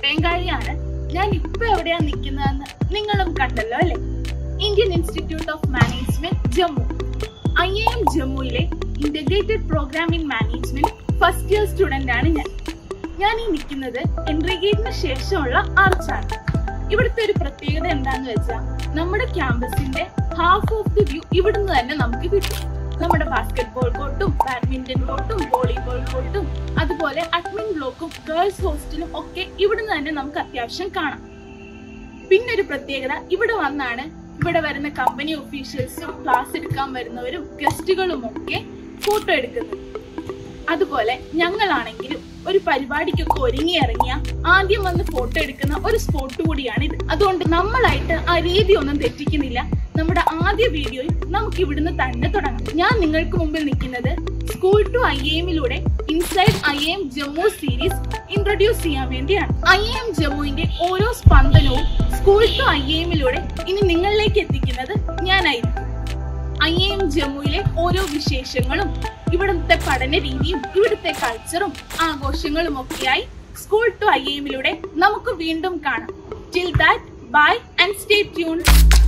കോട്ടയംകാരിയാണ് ഞാൻ ഇപ്പൊ എവിടെയാ നിൽക്കുന്നതെന്ന് നിങ്ങളും കണ്ടല്ലോ അല്ലെ Indian institute of management Jammu I M ജമ്മുവിലെ integrated programme in management first year student ആണ് ഞാൻ ഞാൻ ഈ നിൽക്കുന്നത് എൻട്രി ഗേറ്റിന് ശേഷമുള്ള ആർച്ചാണ് ഇവിടുത്തെ ഒരു പ്രത്യേകത എന്താന്ന് വെച്ചാൽ നമ്മുടെ ക്യാമ്പസിന്റെ ഹാഫ് ഓഫ് ദി വ്യൂ ഇവിടുന്ന് തന്നെ നമുക്ക് കിട്ടും നമ്മുടെ ബാസ്കറ്റ് ബോൾ കോർട്ടും ബാഡ്മിന്റൺ കോർട്ടും വോളിബോൾ കോർട്ടും അതുപോലെ അഡ്മിൻ ബ്ലോക്കും ഗേൾസ് ഹോസ്റ്റലും ഒക്കെ ഇവിടുന്ന് തന്നെ നമുക്ക് അത്യാവശ്യം കാണാം പിന്നെ ഒരു പ്രത്യേകത ഇവിടെ വന്നാണ് ഇവിടെ വരുന്ന കമ്പനി ഒഫീഷ്യൽസും ക്ലാസ് എടുക്കാൻ വരുന്നവരും ഗസ്റ്റുകളും ഒക്കെ ഫോട്ടോ എടുക്കുന്നത് അതുപോലെ ഞങ്ങളാണെങ്കിലും ഒരു പരിപാടിക്കൊക്കെ ഒരുങ്ങി ഇറങ്ങിയ ആദ്യം വന്ന് ഫോട്ടോ എടുക്കുന്ന ഒരു സ്പോട്ട് കൂടിയാണ് ഇത് അതുകൊണ്ട് നമ്മളായിട്ട് ആ രീതി ഒന്നും തെറ്റിക്കുന്നില്ല നമ്മുടെ ആദ്യ വീഡിയോയിൽ നമുക്ക് ഇവിടുന്ന് തന്നെ തുടങ്ങാം ഞാൻ നിങ്ങൾക്ക് മുമ്പിൽ നിൽക്കുന്നത് സ്കൂൾ ടു ഐ എമ്മിലൂടെ inside I M Jammu series introduce ചെയ്യാൻ വേണ്ടിയാണ് ഐ എം ജമ്മുവിന്റെ ഓരോ സ്പന്ദനവും സ്കൂൾ ടു ഐ എമ്മിലൂടെ ഇനി നിങ്ങളിലേക്ക് എത്തിക്കുന്നത് ഞാനായിരിക്കും ഐ എം ജമ്മുവിലെ ഓരോ വിശേഷങ്ങളും ഇവിടുത്തെ പഠന രീതിയും ഇവിടുത്തെ കൾച്ചറും ആഘോഷങ്ങളും ഒക്കെയായി സ്കൂൾ ടു ഐ എമ്മിലൂടെ നമുക്ക് വീണ്ടും കാണാം till that bye and stay tune